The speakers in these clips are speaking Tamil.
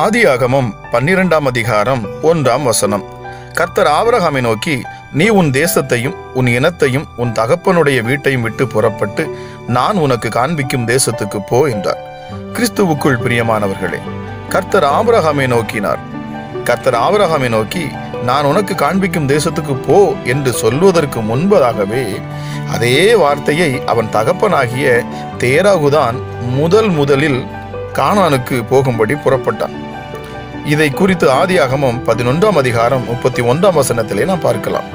ஆதியாகமம் பன்னிரெண்டாம் அதிகாரம் ஒன்றாம் வசனம் கர்த்தர் ஆபிரகாமை நோக்கி நீ உன் தேசத்தையும் உன் இனத்தையும் உன் தகப்பனுடைய வீட்டையும் விட்டு புறப்பட்டு நான் உனக்கு காண்பிக்கும் தேசத்துக்கு போ என்றார் கிறிஸ்துவுக்குள் பிரியமானவர்களே கர்த்தர் ஆபிரகாமை நோக்கினார் கர்த்தர் ஆபிரகாமை நோக்கி நான் உனக்கு காண்பிக்கும் தேசத்துக்கு போ என்று சொல்வதற்கு முன்பதாகவே அதே வார்த்தையை அவன் தகப்பனாகிய தேராகுதான் முதல் முதலில் கானானுக்கு போகும்படி புறப்பட்டான் இதை குறித்து ஆதியாகமம் பதினொன்றாம் அதிகாரம் முப்பத்தி ஒன்றாம் வசனத்திலே நாம் பார்க்கலாம்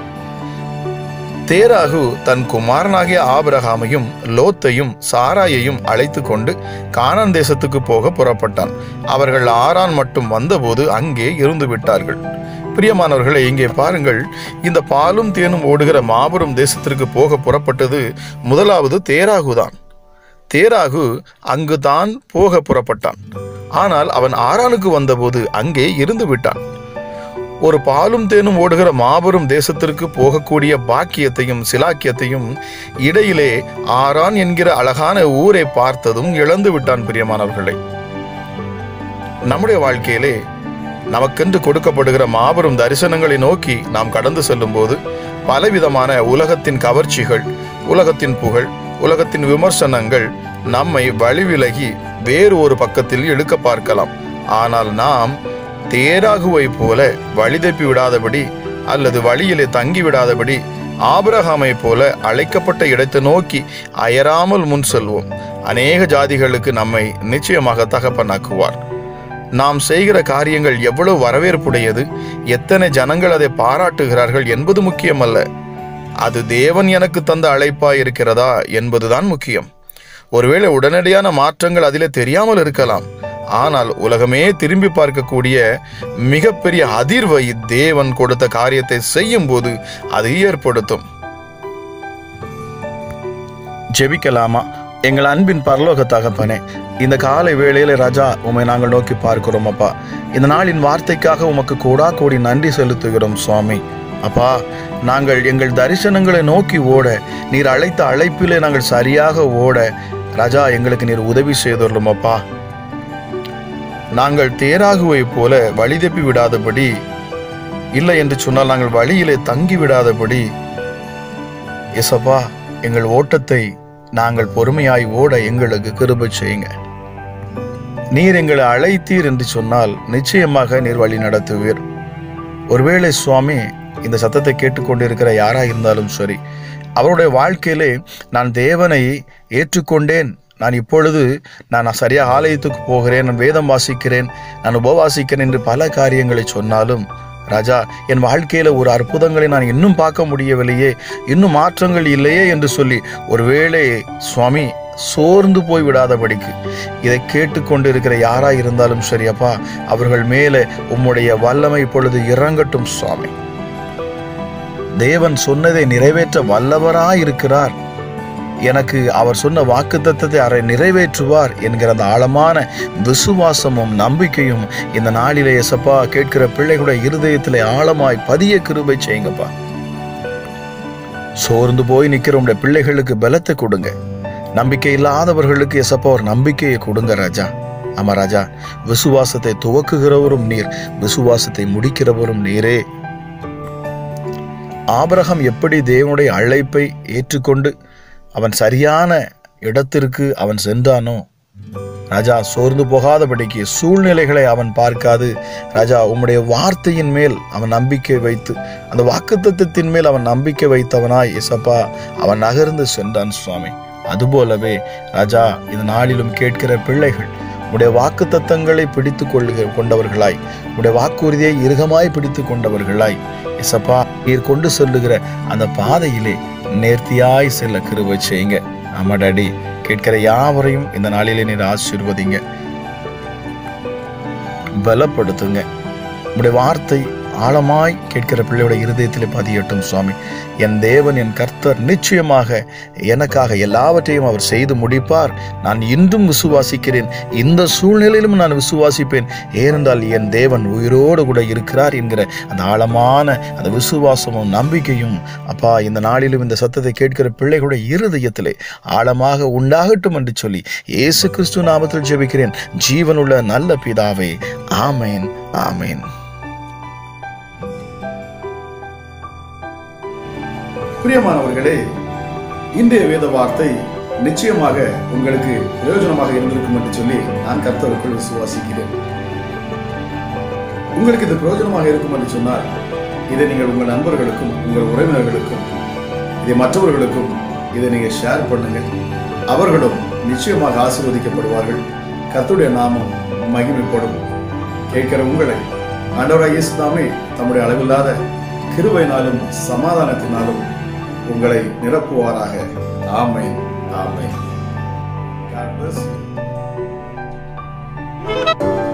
தேராகு தன் குமாரனாகிய ஆபிரகாமையும் லோத்தையும் சாராயையும் அழைத்து கொண்டு கானான் தேசத்துக்கு போக புறப்பட்டான் அவர்கள் ஆரான் மட்டும் வந்தபோது அங்கே இருந்து விட்டார்கள் பிரியமானவர்களே இங்கே பாருங்கள் இந்த பாலும் தேனும் ஓடுகிற மாபெரும் தேசத்திற்கு போக புறப்பட்டது முதலாவது தேராகுதான் தேராகு அங்குதான் போக புறப்பட்டான் ஆனால் அவன் ஆரானுக்கு வந்தபோது அங்கே இருந்து விட்டான் ஒரு பாலும் தேனும் ஓடுகிற மாபெரும் தேசத்திற்கு போகக்கூடிய பாக்கியத்தையும் சிலாக்கியத்தையும் இடையிலே ஆரான் என்கிற அழகான ஊரை பார்த்ததும் இழந்து விட்டான் பிரியமானவர்களே நம்முடைய வாழ்க்கையிலே நமக்கென்று கொடுக்கப்படுகிற மாபெரும் தரிசனங்களை நோக்கி நாம் கடந்து செல்லும்போது பலவிதமான உலகத்தின் கவர்ச்சிகள் உலகத்தின் புகழ் உலகத்தின் விமர்சனங்கள் நம்மை வழிவிலகி வேறு ஒரு பக்கத்தில் இழுக்க பார்க்கலாம் ஆனால் நாம் தேராகுவை போல வழிதப்பி விடாதபடி அல்லது வழியிலே தங்கி விடாதபடி ஆபிரகாமை போல அழைக்கப்பட்ட இடத்தை நோக்கி அயராமல் முன் செல்வோம் அநேக ஜாதிகளுக்கு நம்மை நிச்சயமாக தகப்பனாக்குவார் நாம் செய்கிற காரியங்கள் எவ்வளவு வரவேற்புடையது எத்தனை ஜனங்கள் அதை பாராட்டுகிறார்கள் என்பது முக்கியமல்ல அது தேவன் எனக்கு தந்த அழைப்பாய் இருக்கிறதா என்பதுதான் முக்கியம் ஒருவேளை உடனடியான மாற்றங்கள் அதிலே தெரியாமல் இருக்கலாம் ஆனால் உலகமே திரும்பி பார்க்கக்கூடிய மிகப்பெரிய அதிர்வை தேவன் கொடுத்த காரியத்தை செய்யும் போது அது ஏற்படுத்தும் ஜெபிக்கலாமா எங்கள் அன்பின் பரலோக தகப்பனே இந்த காலை வேளையில ராஜா உம்மை நாங்கள் நோக்கி பார்க்கிறோம் அப்பா இந்த நாளின் வார்த்தைக்காக உமக்கு கூடா கோடி நன்றி செலுத்துகிறோம் சுவாமி அப்பா நாங்கள் எங்கள் தரிசனங்களை நோக்கி ஓட நீர் அழைத்த அழைப்பிலே நாங்கள் சரியாக ஓட ராஜா எங்களுக்கு நீர் உதவி செய்துள்ளோம் அப்பா நாங்கள் தேராகுவை போல வழி தப்பி விடாதபடி இல்லை என்று சொன்னால் நாங்கள் வழியிலே தங்கி விடாதபடி எசப்பா எங்கள் ஓட்டத்தை நாங்கள் பொறுமையாய் ஓட எங்களுக்கு கிருபை செய்யுங்க நீர் எங்களை அழைத்தீர் என்று சொன்னால் நிச்சயமாக நீர் வழி நடத்துவீர் ஒருவேளை சுவாமி இந்த சத்தத்தை கேட்டுக்கொண்டிருக்கிற யாரா இருந்தாலும் சரி அவருடைய வாழ்க்கையிலே நான் தேவனை ஏற்றுக்கொண்டேன் நான் இப்பொழுது நான் சரியாக ஆலயத்துக்கு போகிறேன் நான் வேதம் வாசிக்கிறேன் நான் உபவாசிக்கிறேன் என்று பல காரியங்களை சொன்னாலும் ராஜா என் வாழ்க்கையில ஒரு அற்புதங்களை நான் இன்னும் பார்க்க முடியவில்லையே இன்னும் மாற்றங்கள் இல்லையே என்று சொல்லி ஒருவேளை சுவாமி சோர்ந்து போய் விடாதபடிக்கு இதை கேட்டுக்கொண்டிருக்கிற யாரா இருந்தாலும் சரி அப்பா அவர்கள் மேலே உம்முடைய வல்லமை இப்பொழுது இறங்கட்டும் சுவாமி தேவன் சொன்னதை நிறைவேற்ற வல்லவராய் இருக்கிறார் எனக்கு அவர் சொன்ன வாக்குத்தத்தத்தை அறை நிறைவேற்றுவார் என்கிற அந்த ஆழமான விசுவாசமும் நம்பிக்கையும் இந்த நாளிலே எசப்பா கேட்கிற பிள்ளைகளுடைய இருதயத்திலே ஆழமாய் பதிய கிருபை செய்யுங்கப்பா சோர்ந்து போய் நிற்கிற உடைய பிள்ளைகளுக்கு பலத்தை கொடுங்க நம்பிக்கை இல்லாதவர்களுக்கு எசப்பா ஒரு நம்பிக்கையை கொடுங்க ராஜா ஆமா ராஜா விசுவாசத்தை துவக்குகிறவரும் நீர் விசுவாசத்தை முடிக்கிறவரும் நீரே ஆபிரகம் எப்படி தேவனுடைய அழைப்பை ஏற்றுக்கொண்டு அவன் சரியான இடத்திற்கு அவன் சென்றானோ ராஜா சோர்ந்து போகாதபடிக்கு சூழ்நிலைகளை அவன் பார்க்காது ராஜா உம்முடைய வார்த்தையின் மேல் அவன் நம்பிக்கை வைத்து அந்த வாக்குத்தத்தத்தின் மேல் அவன் நம்பிக்கை வைத்தவனாய் இசப்பா அவன் நகர்ந்து சென்றான் சுவாமி அதுபோலவே ராஜா இந்த நாளிலும் கேட்கிற பிள்ளைகள் உடைய வாக்கு தத்தங்களை பிடித்து கொள்ளுக கொண்டவர்களாய் உடைய வாக்குறுதியை இறுகமாய் பிடித்து கொண்டவர்களாய் இசப்பா நீர் கொண்டு செல்லுகிற அந்த பாதையிலே நேர்த்தியாய் செல்ல கிருபை செய்யுங்க ஆமா டாடி கேட்கிற யாவரையும் இந்த நாளிலே நீர் ஆசீர்வதிங்க பலப்படுத்துங்க உடைய வார்த்தை ஆழமாய் கேட்கிற பிள்ளையோட இருதயத்திலே பதியட்டும் சுவாமி என் தேவன் என் கர்த்தர் நிச்சயமாக எனக்காக எல்லாவற்றையும் அவர் செய்து முடிப்பார் நான் இன்றும் விசுவாசிக்கிறேன் இந்த சூழ்நிலையிலும் நான் விசுவாசிப்பேன் ஏனென்றால் என் தேவன் உயிரோடு கூட இருக்கிறார் என்கிற அந்த ஆழமான அந்த விசுவாசமும் நம்பிக்கையும் அப்பா இந்த நாளிலும் இந்த சத்தத்தை கேட்கிற பிள்ளைகளுடைய இருதயத்திலே ஆழமாக உண்டாகட்டும் என்று சொல்லி இயேசு கிறிஸ்து நாமத்தில் ஜெபிக்கிறேன் ஜீவனுள்ள நல்ல பிதாவே ஆமேன் ஆமேன் பிரியமானவர்களே இன்றைய வேத வார்த்தை நிச்சயமாக உங்களுக்கு பிரயோஜனமாக இருந்திருக்கும் என்று சொல்லி நான் கர்த்தருக்குள் விசுவாசிக்கிறேன் உங்களுக்கு இது பிரயோஜனமாக இருக்கும் என்று சொன்னால் இதை நீங்கள் உங்கள் நண்பர்களுக்கும் உங்கள் உறவினர்களுக்கும் இதை மற்றவர்களுக்கும் இதை நீங்கள் ஷேர் பண்ணுங்கள் அவர்களும் நிச்சயமாக ஆசீர்வதிக்கப்படுவார்கள் கர்த்தருடைய நாமம் மகிமைப்படும் கேட்கிற உங்களை ஆண்டவராக இயேசு தாமே தம்முடைய அளவில்லாத கிருபையினாலும் சமாதானத்தினாலும் உங்களை நிரப்புவாராக ஆமென் ஆமென் God bless you.